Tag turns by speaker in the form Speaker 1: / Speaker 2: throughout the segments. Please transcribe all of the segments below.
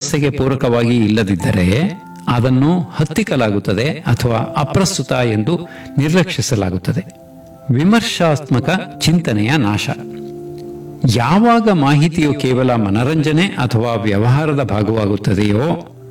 Speaker 1: ವ್ಯವಸ್ಥೆಗೆ ಪೂರಕವಾಗಿ ಇಲ್ಲದಿದ್ದರೆ ಅದನ್ನು ಹತ್ತಿಕ್ಕಲಾಗುತ್ತದೆ ಅಥವಾ ಅಪ್ರಸ್ತುತ ಎಂದು ನಿರ್ಲಕ್ಷಿಸಲಾಗುತ್ತದೆ ವಿಮರ್ಶಾತ್ಮಕ ಚಿಂತನೆಯ ನಾಶ ಯಾವಾಗ ಮಾಹಿತಿಯು ಕೇವಲ ಮನರಂಜನೆ ಅಥವಾ ವ್ಯವಹಾರದ ಭಾಗವಾಗುತ್ತದೆಯೋ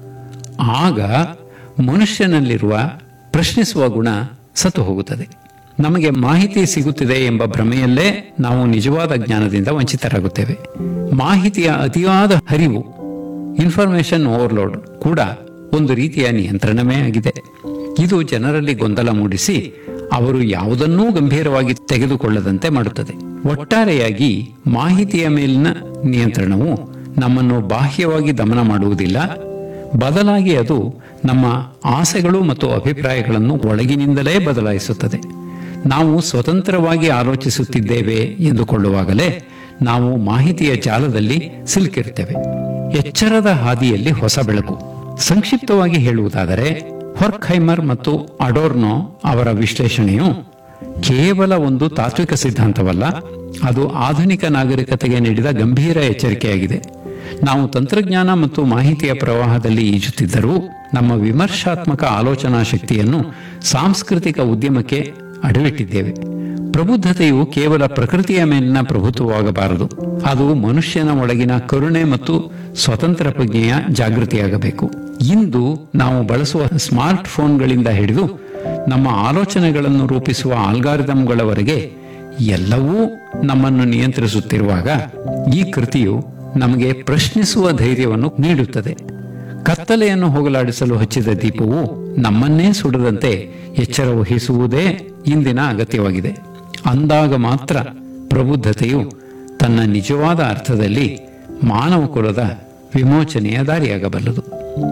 Speaker 1: ಆಗ ಮನುಷ್ಯನಲ್ಲಿರುವ ಪ್ರಶ್ನಿಸುವ ಗುಣ ಸತ್ತು ಹೋಗುತ್ತದೆ ನಮಗೆ ಮಾಹಿತಿ ಸಿಗುತ್ತಿದೆ ಎಂಬ ಭ್ರಮೆಯಲ್ಲೇ ನಾವು ನಿಜವಾದ ಜ್ಞಾನದಿಂದ ವಂಚಿತರಾಗುತ್ತೇವೆ ಮಾಹಿತಿಯ ಅತಿಯಾದ ಹರಿವು ಇನ್ಫಾರ್ಮೇಶನ್ ಓವರ್ಲೋಡ್ ಕೂಡ ಒಂದು ರೀತಿಯ ನಿಯಂತ್ರಣವೇ ಆಗಿದೆ ಇದು ಜನರಲ್ಲಿ ಗೊಂದಲ ಮೂಡಿಸಿ ಅವರು ಯಾವುದನ್ನೂ ಗಂಭೀರವಾಗಿ ತೆಗೆದುಕೊಳ್ಳದಂತೆ ಮಾಡುತ್ತದೆ ಒಟ್ಟಾರೆಯಾಗಿ ಮಾಹಿತಿಯ ಮೇಲಿನ ನಿಯಂತ್ರಣವು ನಮ್ಮನ್ನು ಬಾಹ್ಯವಾಗಿ ದಮನ ಮಾಡುವುದಿಲ್ಲ ಬದಲಾಗಿ ಅದು ನಮ್ಮ ಆಸೆಗಳು ಮತ್ತು ಅಭಿಪ್ರಾಯಗಳನ್ನು ಒಳಗಿನಿಂದಲೇ ಬದಲಾಯಿಸುತ್ತದೆ ನಾವು ಸ್ವತಂತ್ರವಾಗಿ ಆಲೋಚಿಸುತ್ತಿದ್ದೇವೆ ಎಂದುಕೊಳ್ಳುವಾಗಲೇ ನಾವು ಮಾಹಿತಿಯ ಜಾಲದಲ್ಲಿ ಸಿಲುಕಿರುತ್ತೇವೆ ಎಚ್ಚರದ ಹಾದಿಯಲ್ಲಿ ಹೊಸ ಬೆಳಕು ಸಂಕ್ಷಿಪ್ತವಾಗಿ ಹೇಳುವುದಾದರೆ ಹೊರ್ಖೈಮರ್ ಮತ್ತು ಅಡೋರ್ನೋ ಅವರ ವಿಶ್ಲೇಷಣೆಯು ಕೇವಲ ಒಂದು ತಾತ್ವಿಕ ಸಿದ್ಧಾಂತವಲ್ಲ ಅದು ಆಧುನಿಕ ನಾಗರಿಕತೆಗೆ ನೀಡಿದ ಗಂಭೀರ ಎಚ್ಚರಿಕೆಯಾಗಿದೆ ನಾವು ತಂತ್ರಜ್ಞಾನ ಮತ್ತು ಮಾಹಿತಿಯ ಪ್ರವಾಹದಲ್ಲಿ ಈಜುತ್ತಿದ್ದರೂ ನಮ್ಮ ವಿಮರ್ಶಾತ್ಮಕ ಆಲೋಚನಾ ಶಕ್ತಿಯನ್ನು ಸಾಂಸ್ಕೃತಿಕ ಉದ್ಯಮಕ್ಕೆ ಅಡವಿಟ್ಟಿದ್ದೇವೆ ಪ್ರಬುದ್ಧತೆಯು ಕೇವಲ ಪ್ರಕೃತಿಯ ಮೇಲಿನ ಪ್ರಭುತ್ವವಾಗಬಾರದು ಅದು ಮನುಷ್ಯನ ಒಳಗಿನ ಕರುಣೆ ಮತ್ತು ಸ್ವತಂತ್ರ ಪ್ರಜ್ಞೆಯ ಜಾಗೃತಿಯಾಗಬೇಕು ಇಂದು ನಾವು ಬಳಸುವ ಸ್ಮಾರ್ಟ್ ಫೋನ್ಗಳಿಂದ ಹಿಡಿದು ನಮ್ಮ ಆಲೋಚನೆಗಳನ್ನು ರೂಪಿಸುವ ಆಲ್ಗಾರಿದಮ್ಗಳವರೆಗೆ ಎಲ್ಲವೂ ನಮ್ಮನ್ನು ನಿಯಂತ್ರಿಸುತ್ತಿರುವಾಗ ಈ ಕೃತಿಯು ನಮಗೆ ಪ್ರಶ್ನಿಸುವ ಧೈರ್ಯವನ್ನು ನೀಡುತ್ತದೆ ಕತ್ತಲೆಯನ್ನು ಹೋಗಲಾಡಿಸಲು ಹಚ್ಚಿದ ದೀಪವು ನಮ್ಮನ್ನೇ ಸುಡದಂತೆ ಎಚ್ಚರ ವಹಿಸುವುದೇ ಇಂದಿನ ಅಗತ್ಯವಾಗಿದೆ ಅಂದಾಗ ಮಾತ್ರ ಪ್ರಬುದ್ಧತೆಯು ತನ್ನ ನಿಜವಾದ ಅರ್ಥದಲ್ಲಿ ಮಾನವ ಕುಲದ ವಿಮೋಚನೆಯ ದಾರಿಯಾಗಬಲ್ಲದು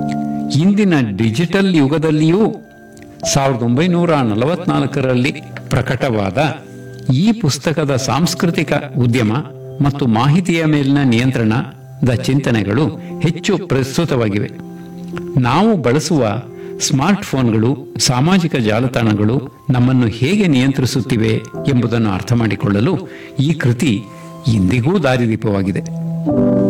Speaker 1: ಇಂದಿನ ಡಿಜಿಟಲ್ ಯುಗದಲ್ಲಿಯೂ ಸಾವಿರದ ಒಂಬೈನೂರ ನಲವತ್ನಾಲ್ಕರಲ್ಲಿ ಪ್ರಕಟವಾದ ಈ ಪುಸ್ತಕದ ಸಾಂಸ್ಕೃತಿಕ ಉದ್ಯಮ ಮತ್ತು ಮಾಹಿತಿಯ ಮೇಲಿನ ನಿಯಂತ್ರಣದ ಚಿಂತನೆಗಳು ಹೆಚ್ಚು ಪ್ರಸ್ತುತವಾಗಿವೆ ನಾವು ಬಳಸುವ ಸ್ಮಾರ್ಟ್ ಫೋನ್ಗಳು ಸಾಮಾಜಿಕ ಜಾಲತಾಣಗಳು ನಮ್ಮನ್ನು ಹೇಗೆ ನಿಯಂತ್ರಿಸುತ್ತಿವೆ ಎಂಬುದನ್ನು ಅರ್ಥ ಮಾಡಿಕೊಳ್ಳಲು ಈ ಕೃತಿ ಇಂದಿಗೂ ದಾರಿದೀಪವಾಗಿದೆ